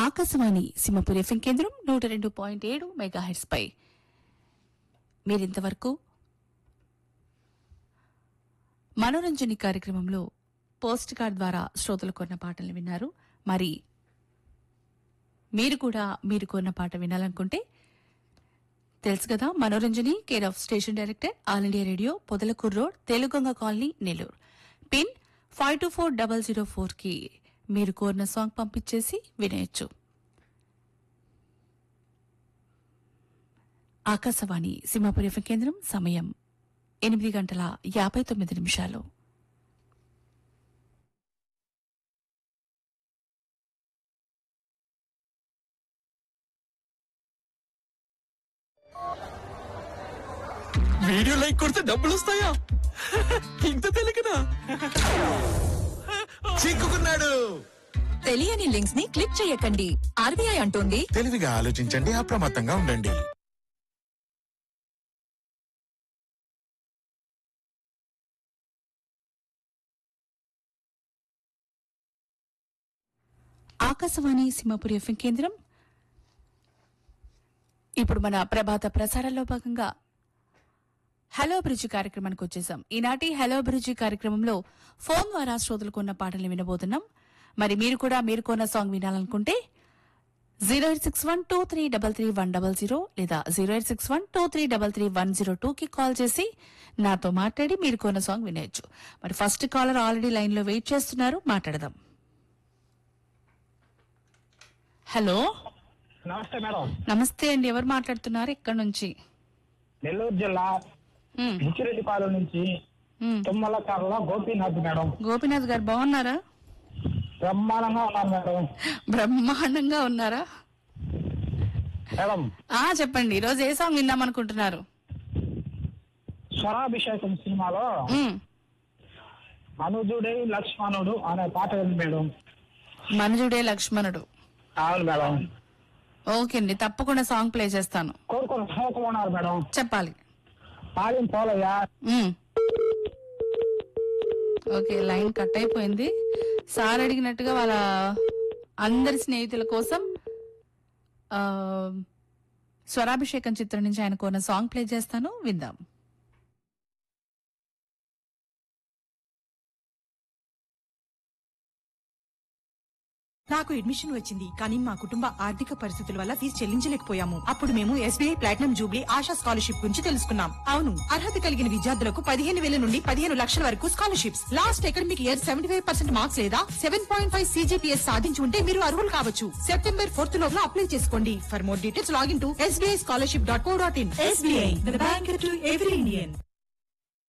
Akashvani Simhapur FM కేంద్రం నూట రెండు పాయింట్ ఏడు మెగాహెడ్స్ పై మీరింతవరకు మనోరంజని కార్యక్రమంలో పోస్ట్ కార్డ్ ద్వారా శ్రోతలు కొన్న పాటలు విన్నారు మరి మీరు కూడా మీరు కొన్న పాట వినాలనుకుంటే తెలుసు కదా Manoranjani care of station director all India radio Podalakur road Teluguganga colony Nellore pin five two four double zero four కి మీరు కోరిన సాంగ్ పంపించేసి వినేయచ్చు ఆకాశవాణి సింహాపురి ఎఫ్ఎం కేంద్రం సమయం ఎనిమిది గంటల యాభై తొమ్మిది నిమిషాలు వీడియో లైక్ కొడితే డబ్బులు వస్తాయా ఇంత తెలియకనా చిక్కుకున్నాడు తెలియని లింక్స్ ని క్లిక్ చేయకండి ఆర్బీఐ అంటోంది తెలివిగా ఆలోచించండి అప్రమత్తంగా ఉండండి ఆకాశవాణి సింహాపురి ఎఫ్ఎం కేంద్రం ఇప్పుడు మన ప్రభాత ప్రసారాల్లో భాగంగా హలో అభిరుచి కార్యక్రమానికి వచ్చేసాం ఈనాటి హలో అభిరుచి కార్యక్రమంలో ఫోన్ ద్వారా శ్రోతలకు ఉన్న పాటల్ని వినబోతున్నాం మరి మీరు కూడా మీరు కొన్న సాంగ్ వినాలనుకుంటే zero eight six one two three double three one double zero లేదా zero eight six one two three double three one zero two కి కాల్ చేసి నాతో మాట్లాడి మీరు కొన్న సాంగ్ వినేయచ్చు మరి ఫస్ట్ కాలర్ ఆల్రెడీ లైన్ లో వెయిట్ చేస్తున్నారు మాట్లాడదాం హలో నమస్తే మేడం నమస్తే అండి ఎవరు మాట్లాడుతున్నారు ఇక్కడ నుంచి నెల్లూరు జిల్లా ఉమ్, బుచ్చిరెడ్డిపాలెం నుంచి ఉమ్. తుమ్మల కర్ల గోపీనాథ్ మేడం గోపీనాథ్ గారు బాగున్నారా బ్రహ్మాండంగా ఉన్నారు మేడం బ్రహ్మాండంగా ఉన్నారా మేడం ఆ చెప్పండి ఈ రోజు ఏ సాంగ్ విందాం అనుకుంటున్నారు స్వరాభిషేకం సినిమాలో ఉమ్, అనుజుడే లక్ష్మణుడు అనే పాట ఉంది మేడం మనుజుడే లక్ష్మణుడు అవును మేడం ఓకే అండి తప్పకుండా సాంగ్ ప్లే చేస్తాను కోరుకున్న సోకం ఉన్నారు మేడం చెప్పాలి పాలిం పోలయ్య ఉమ్. ఓకే లైన్ కట్ అయిపోయింది సార్ అడిగినట్టుగా వాళ్ళ అందరి స్నేహితుల కోసం ఆ, స్వరాభిషేకం చిత్రం నుంచి ఆయన కొన్న సాంగ్ ప్లే చేస్తాను విందాం నాకు అడ్మిషన్ వచ్చింది కానీ మా కుటుంబ ఆర్థిక పరిస్థితుల వల్ల ఫీజు చెల్లించలేకపోయాము అప్పుడు మేము SBI platinum jubilee Asha scholarship గురించి తెలుసుకున్నాం అవును అర్హత కలిగిన విద్యార్థులకు పదిహేను వేల నుండి పదిహేను లక్షల వరకు scholarships last academic year seventy five percent marks లేదా సెవెన్ పాయింట్ ఫైవ్ సీజీపీఎస్ సాధించి ఉంటే మీరు అర్హులు కావచ్చు సెప్టెంబర్ ఫోర్త్ లోపల అప్లై చేసుకోండి for more details login to SBI scholarship dot co dot in SBI bank to every Indian